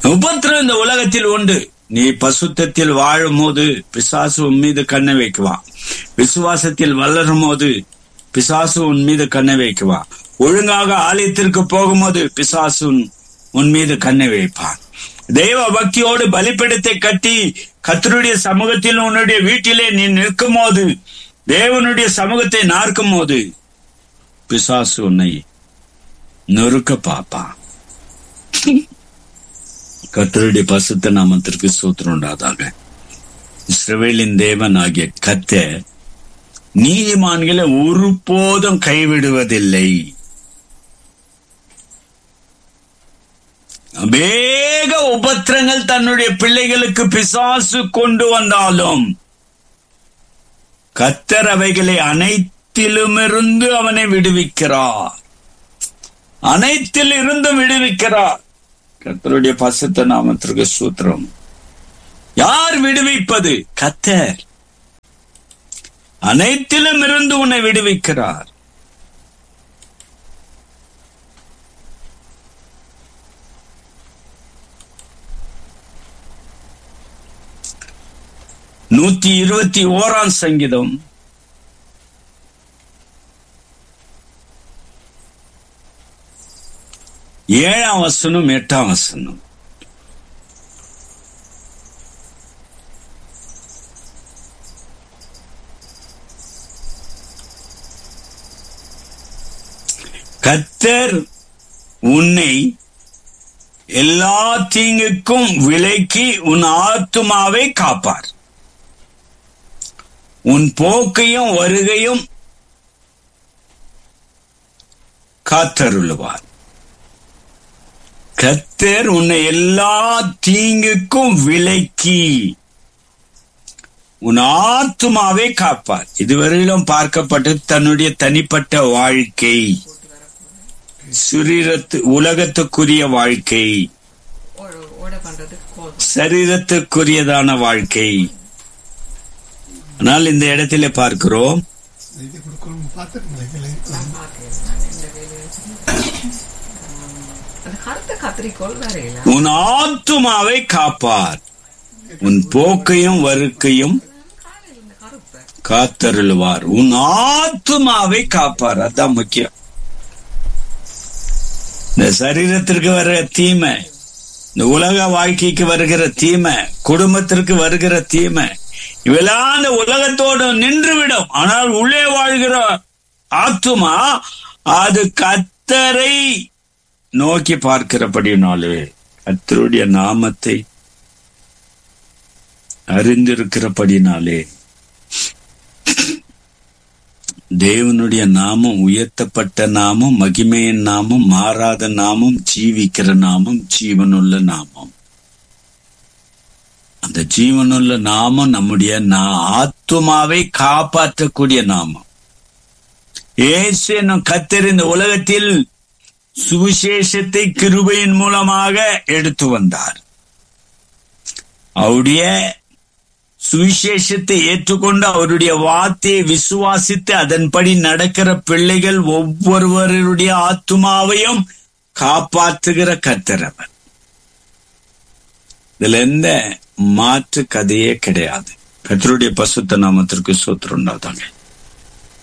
உபத்திரம் இந்த உலகத்தில் உண்டு நீ பசுத்தத்தில் வாழும் போது பிசாசு உன் மீது கண்ணை வைக்குவான் விசுவாசத்தில் வளரும் போது பிசாசு உன் மீது கண்ணை வைக்குவான் ஒழுங்காக ஆலயத்திற்கு போகும்போது பிசாசு உன்- உன் மீது கண்ணை வைப்பான் தெய்வ பக்தியோடு பலிப்பிடத்தை கட்டி கத்தருடைய சமூகத்தில் உன்னுடைய வீட்டிலே நீ நிற்கும் போது தேவனுடைய சமூகத்தை நார்க்கும் போது பிசாசு உன்னை நொறுக்க பார்ப்பான் கத்தருடைய பசுத்த நாமத்திற்கு சூத்திரம் உண்டாதாக இஸ்ரவேலின் தேவன் ஆகிய கத்த நீதிமான்களை ஒருபோதும் கைவிடுவதில்லை அநேக உபத்திரங்கள் தன்னுடைய பிள்ளைகளுக்கு பிசாசு கொண்டு வந்தாலும் கத்தர் அவைகளை அனைத்திலுமிருந்து அவனை விடுவிக்கிறார் அனைத்தில் இருந்தும் விடுவிக்கிறார் கர்த்தருடைய பசுத்த நாமத்திற்கு சூத்திரம் யார் விடுவிப்பது கத்தர் அனைத்திலும் இருந்து உன்னை விடுவிக்கிறார் நூத்தி இருபத்தி ஓராம் சங்கீதம் ஏழாம் வசனம் எட்டாம் வசனம் கத்தர் உன்னை எல்லா தீங்குக்கும் விலக்கி உன் ஆத்துமாவை காப்பார் உன் போக்கையும் வருகையும் காத்தருளுவார் கத்தர் உன்னை எல்லா தீங்குக்கும் விலக்கி உன் ஆத்துமாவை காப்பார் இதுவரையிலும் பார்க்கப்பட்டு தன்னுடைய தனிப்பட்ட வாழ்க்கை சுரீரத்து உலகத்துக்குரிய வாழ்க்கை ஓட பண்றதுக்கு கோல் சரீரத்துக்குரியதான வாழ்க்கை ஆனால் இந்த இடத்திலே பார்க்கிறோம் இது கொடுக்கணும் பார்த்துருங்களேன் இதில் நான் பார்க்கிறேன். நான் இந்த வேலையை வச்சிருக்கேன். அந்த கருத்த கத்திரிக்கோள் வரையில உன் ஆத்துமாவை காப்பார் உன் போக்கையும் வருக்கையும் காலையில் இந்த கருப்பை காத்தருளுவார் உன் ஆத்துமாவை காப்பார் அதான் முக்கியம் இந்த சரீரத்திற்கு வர்ற தீமை இந்த உலக வாழ்க்கைக்கு வருகிற தீமை குடும்பத்திற்கு வருகிற தீமை இவெல்லாம் இந்த உலகத்தோடு நின்றுவிடும் ஆனால் உள்ளே வாழ்கிற ஆத்துமா அது கத்தரை நோக்கி பார்க்கிறபடினாலே கத்தருடைய நாமத்தை அறிந்திருக்கிறபடினாலே தேவனுடைய நாமம் உயர்த்தப்பட்ட நாமம் மகிமையின் நாமம் மாறாத நாமம் ஜீவிக்கிற நாமம் ஜீவனுள்ள நாமம் அந்த ஜீவனுள்ள நாமம் நம்முடைய நா- ஆத்துமாவை காப்பாற்றக்கூடிய நாமம் ஏசு என்னும் கத்தர் இந்த உலகத்தில் சுவிசேஷத்தை கிருபையின் மூலமாக எடுத்து வந்தார் அவருடைய சுவிசேஷத்தை ஏற்றுக்கொண்டு அவருடைய வார்த்தையை விசுவாசித்து அதன்படி நடக்கிற பிள்ளைகள் ஒவ்வொருவருடைய ஆத்துமாவையும் காப்பாற்றுகிற கத்தரவர் இதுல எந்த மாற்று கதையே கிடையாது கத்தருடைய பசுத்த நாமத்திற்கு சூத்திரம் உண்டாதாங்க